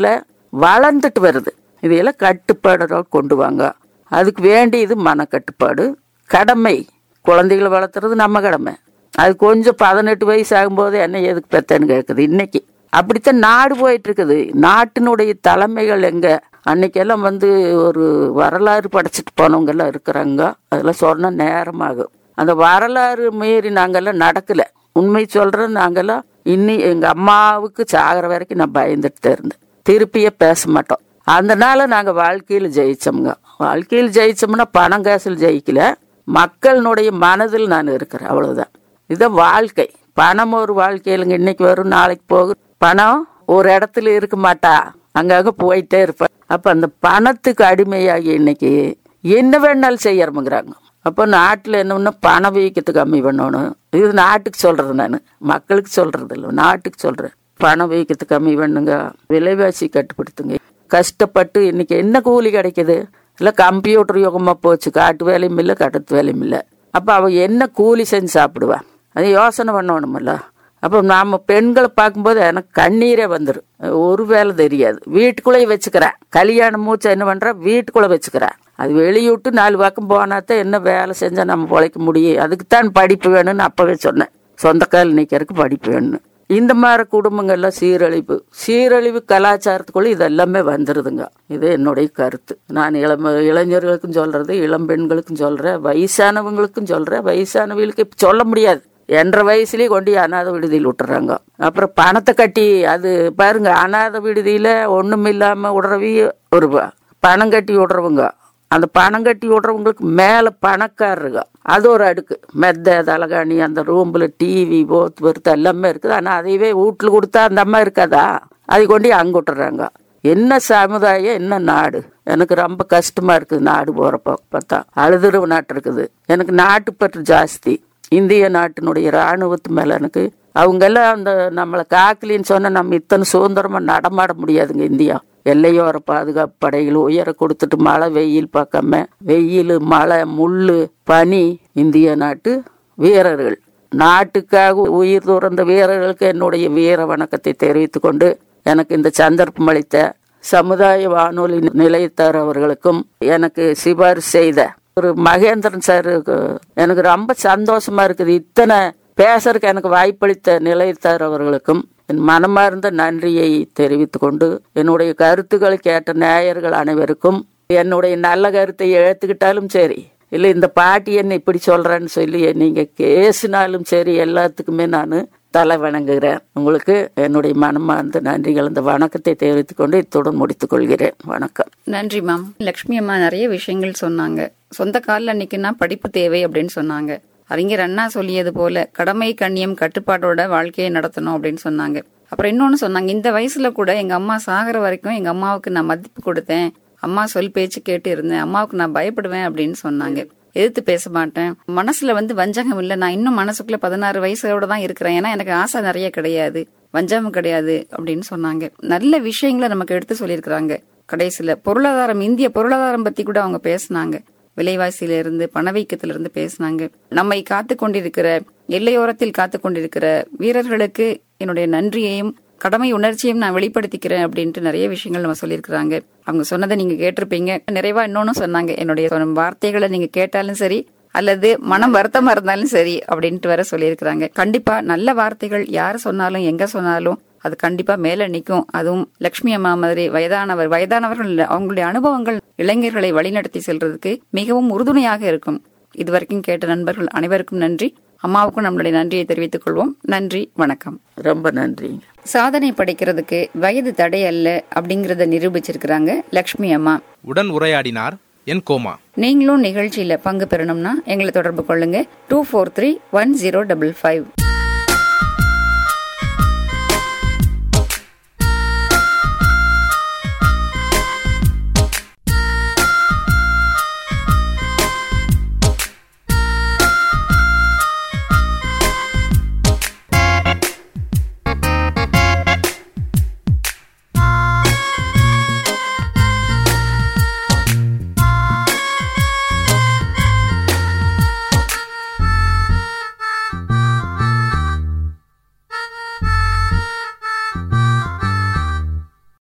வளர்ந்துட்டு வருது இதையெல்லாம் கட்டுப்பாடு கொண்டு வாங்க அதுக்கு வேண்டியது மனக்கட்டுப்பாடு கடமை குழந்தைகளை வளர்த்துறது நம்ம கடமை அது கொஞ்சம் பதினெட்டு வயசு ஆகும்போது என்ன எதுக்கு பெத்தேன்னு கேட்குது இன்னைக்கு அப்படித்தான் நாடு போயிட்டு இருக்குது நாட்டினுடைய தலைமைகள் எங்க அன்னைக்கெல்லாம் வந்து ஒரு வரலாறு படைச்சிட்டு போனவங்க எல்லாம் இருக்கிறாங்க அதெல்லாம் சொன்ன நேரமாகும் அந்த வரலாறு மீறி நாங்கெல்லாம் நடக்கல உண்மை சொல்றேன் நாங்கெல்லாம் இன்னி எங்க அம்மாவுக்கு சாகிற வரைக்கும் நான் பயந்துட்டு தான் இருந்தேன் திருப்பியே பேச மாட்டோம் அதனால நாங்க வாழ்க்கையில் ஜெயிச்சோம்ங்க வாழ்க்கையில் ஜெயிச்சோம்னா பணம் காசில் ஜெயிக்கல மக்களினுடைய மனதில் நான் இருக்கிறேன் அவ்வளவுதான் இதான் வாழ்க்கை பணம் ஒரு வாழ்க்கையிலங்க இன்னைக்கு வரும் நாளைக்கு போகும் பணம் ஒரு இடத்துல இருக்க மாட்டா அங்கங்க போயிட்டே இருப்பேன் அப்ப அந்த பணத்துக்கு அடிமையாகி இன்னைக்கு என்ன வேணாலும் செய்யறமுங்கிறாங்க அப்போ நாட்டில் என்னன்னா பண வீக்கத்தை கம்மி பண்ணணும் இது நாட்டுக்கு சொல்றது நான் மக்களுக்கு சொல்றது இல்லை நாட்டுக்கு சொல்றேன் பண வீக்கத்தை கம்மி பண்ணுங்க விலைவாசி கட்டுப்படுத்துங்க கஷ்டப்பட்டு இன்னைக்கு என்ன கூலி கிடைக்குது இல்லை கம்ப்யூட்டர் யுகமா போச்சு காட்டு வேலையும் இல்லை கடத்து வேலையும் இல்லை அப்போ அவ என்ன கூலி செஞ்சு சாப்பிடுவா அது யோசனை பண்ணணுமில்ல அப்போ நாம பெண்களை பார்க்கும்போது எனக்கு கண்ணீரே வந்துடும் ஒரு வேலை தெரியாது வீட்டுக்குள்ளேயே வச்சுக்கிறேன் கல்யாணம் மூச்சை என்ன பண்றா வீட்டுக்குள்ளே வச்சுக்கிறேன் அது வெளியூட்டு நாலு பக்கம் போனாத்தான் என்ன வேலை செஞ்சா நம்ம பிழைக்க முடியும் அதுக்குத்தான் படிப்பு வேணும்னு அப்பவே சொன்னேன் சொந்த கால் நிற்கிறதுக்கு படிப்பு வேணும்னு இந்த மாதிரி குடும்பங்கள்லாம் சீரழிவு சீரழிவு கலாச்சாரத்துக்குள்ள இது எல்லாமே வந்துருதுங்க இது என்னுடைய கருத்து நான் இளம் இளைஞர்களுக்கும் சொல்றது இளம் பெண்களுக்கும் சொல்றேன் வயசானவங்களுக்கும் சொல்றேன் வயசானவங்களுக்கு இப்ப சொல்ல முடியாது என்ற வயசுலயே கொண்டு போய் அனாதை விடுதியில் விட்டுறாங்க அப்புறம் பணத்தை கட்டி அது பாருங்க அனாதை விடுதியில ஒண்ணும் இல்லாம விடுறவி ஒரு ப- பணம் கட்டி விடுறவங்க அந்த பணம் கட்டி விடுறவங்களுக்கு மேல பணக்காரருங்க அது ஒரு அடுக்கு மெத்த தலகாணி அந்த ரூம்ல டிவி போத்து பொறுத்து எல்லாமே இருக்குது ஆனா அதையவே வீட்டுல கொடுத்தா அந்த அம்மா இருக்காதா அதை கொண்டு போய் அங்க விட்டுறாங்க என்ன சமுதாயம் என்ன நாடு எனக்கு ரொம்ப கஷ்டமா இருக்குது நாடு போறப்ப பார்த்தா அழுதுற நாட்டு இருக்குது எனக்கு நாட்டுப்பற்று ஜாஸ்தி இந்திய நாட்டினுடைய இராணுவத்து மேல எனக்கு அவங்க எல்லாம் அந்த நம்மளை காக்கலின்னு சொன்னா நம்ம இத்தனை சுதந்திரமா நடமாட முடியாதுங்க இந்தியா எல்லையோர பாதுகாப்பு படைகள் உயர கொடுத்துட்டு மழை வெயில் பார்க்காம வெயில் மழை முள்ளு பனி இந்திய நாட்டு வீரர்கள் நாட்டுக்காக உயிர் துறந்த வீரர்களுக்கு என்னுடைய வீர வணக்கத்தை தெரிவித்துக் கொண்டு எனக்கு இந்த சந்தர்ப்பம் அளித்த சமுதாய வானொலி நிலையத்தார் அவர்களுக்கும் எனக்கு சிபாரிசு செய்த ஒரு மகேந்திரன் சார் எனக்கு ரொம்ப சந்தோஷமா இருக்குது இத்தனை பேசுறதுக்கு எனக்கு வாய்ப்பளித்த நிலையத்தார் அவர்களுக்கும் என் மனமார்ந்த நன்றியை தெரிவித்துக் கொண்டு என்னுடைய கருத்துக்களை கேட்ட நேயர்கள் அனைவருக்கும் என்னுடைய நல்ல கருத்தை ஏத்துக்கிட்டாலும் சரி இல்ல இந்த பாட்டி என்ன இப்படி சொல்றேன்னு சொல்லி நீங்க கேசினாலும் சரி எல்லாத்துக்குமே நான் தலை வணங்குகிறேன் உங்களுக்கு என்னுடைய மனமார்ந்த நன்றிகள் இந்த வணக்கத்தை தெரிவித்துக் கொண்டு இத்துடன் முடித்துக் கொள்கிறேன் வணக்கம் நன்றி மேம் லக்ஷ்மி அம்மா நிறைய விஷயங்கள் சொன்னாங்க சொந்த காலில் நிற்கனா படிப்பு தேவை அப்படின்னு சொன்னாங்க அறிஞர் அண்ணா சொல்லியது போல கடமை கண்ணியம் கட்டுப்பாடோட வாழ்க்கையை நடத்தணும் அப்படின்னு சொன்னாங்க அப்புறம் இன்னொன்னு சொன்னாங்க இந்த வயசுல கூட எங்க அம்மா சாகிற வரைக்கும் எங்க அம்மாவுக்கு நான் மதிப்பு கொடுத்தேன் அம்மா சொல் பேச்சு கேட்டு இருந்தேன் அம்மாவுக்கு நான் பயப்படுவேன் அப்படின்னு சொன்னாங்க எதிர்த்து பேச மாட்டேன் மனசுல வந்து வஞ்சகம் இல்லை நான் இன்னும் மனசுக்குள்ள பதினாறு வயசோட தான் இருக்கிறேன் ஏன்னா எனக்கு ஆசை நிறைய கிடையாது வஞ்சகம் கிடையாது அப்படின்னு சொன்னாங்க நல்ல விஷயங்களை நமக்கு எடுத்து சொல்லியிருக்கிறாங்க கடைசியில பொருளாதாரம் இந்திய பொருளாதாரம் பத்தி கூட அவங்க பேசினாங்க விலைவாசியில இருந்து பணவீக்கத்தில இருந்து பேசினாங்க நம்மை காத்து கொண்டிருக்கிற எல்லையோரத்தில் காத்து கொண்டிருக்கிற வீரர்களுக்கு என்னுடைய நன்றியையும் கடமை உணர்ச்சியும் நான் வெளிப்படுத்திக்கிறேன் அப்படின்ட்டு நிறைய விஷயங்கள் நம்ம சொல்லியிருக்கிறாங்க அவங்க சொன்னதை நீங்க கேட்டிருப்பீங்க நிறைவா இன்னொன்னு சொன்னாங்க என்னுடைய சொன்ன வார்த்தைகளை நீங்க கேட்டாலும் சரி அல்லது மனம் வருத்தமா இருந்தாலும் சரி அப்படின்ட்டு வேற சொல்லியிருக்கிறாங்க கண்டிப்பா நல்ல வார்த்தைகள் யார் சொன்னாலும் எங்க சொன்னாலும் அது கண்டிப்பா மேல நிக்கும் அதுவும் லட்சுமி அம்மா மாதிரி வயதானவர் வயதானவர்கள் இல்ல, அவங்களுடைய அனுபவங்கள் இளைஞர்களை வழிநடத்தி செல்றதுக்கு மிகவும் உறுதுணையாக இருக்கும் இதுவரைக்கும் கேட்ட நண்பர்கள் அனைவருக்கும் நன்றி அம்மாவுக்கும் நம்மளுடைய நன்றியை தெரிவித்துக் கொள்வோம் நன்றி வணக்கம் ரொம்ப நன்றிங்க சாதனை படைக்கிறதுக்கு வயது தடை அல்ல அப்படிங்கறத நிரூபிச்சிருக்கிறாங்க லக்ஷ்மி அம்மா உடன் உரையாடினார் என் கோமா நீங்களும் நிகழ்ச்சியில பங்கு பெறணும்னா எங்களை தொடர்பு கொள்ளுங்க two four three one zero double five